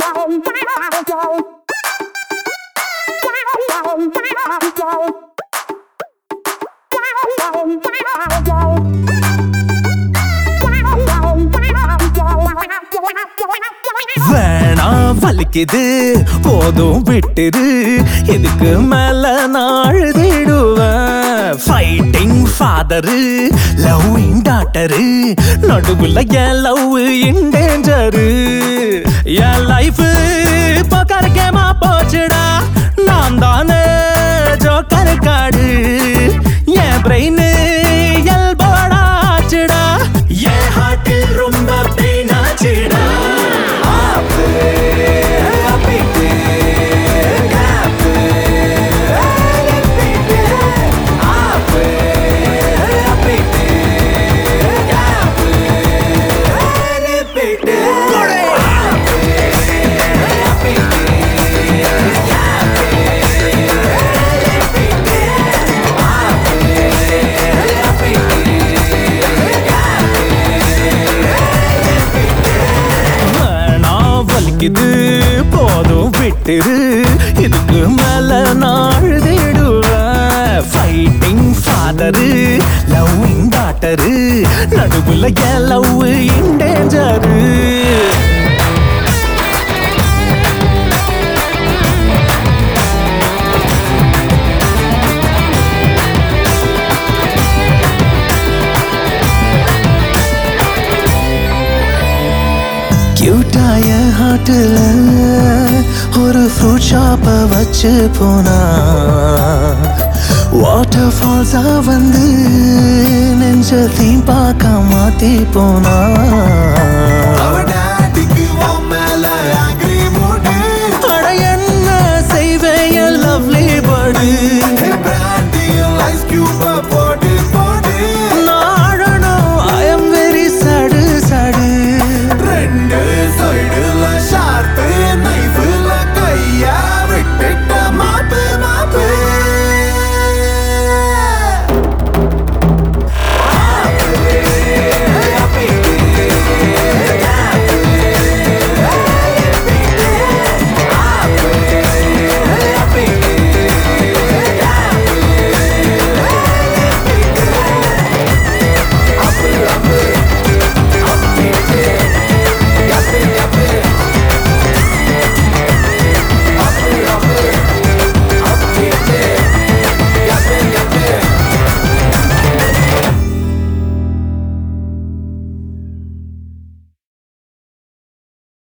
வேணா வலிக்குது போதும் விட்டுரு இதுக்கு மேல நாள் தேடுவேன் ஃபைட்டிங் ஃபாதரு லவ்விங் டாக்டரு நடுவுல என் லவ் இன் டேஞ்சரு என் லைஃப் பக்கர் கேமா போச்சுடா நான் தானே ஜோக்கர் காடு என் பிரெயின் எல்போடாச்சுடா என் ஹார்ட்டில் ரொம்ப பெயின் ஆச்சுடா ஆப்பு, அப்பிட்டு, காப்பு, அப்பிட்டு, ஆப்பு, அப்பிட்டு, காப்பு, அப்பிட்டு. வேணா வலிக்குது போதும் விட்டுரு இதுக்கு மேல நாள் தேடுவேன் ஃபைட்டிங் ஃபாதரு லவ்விங் டாக்டரு நடுவுல என் லவ் இன் டேஞ்சரு கியூட்டாய ஹாட்டில் ஒரு ஃப்ரூட் ஷாப்பை வச்சு போனா வாட்டர் ஃபால்ஸா வந்து நெஞ்ச தீம் பார்க்க மாத்தி போனா அவடா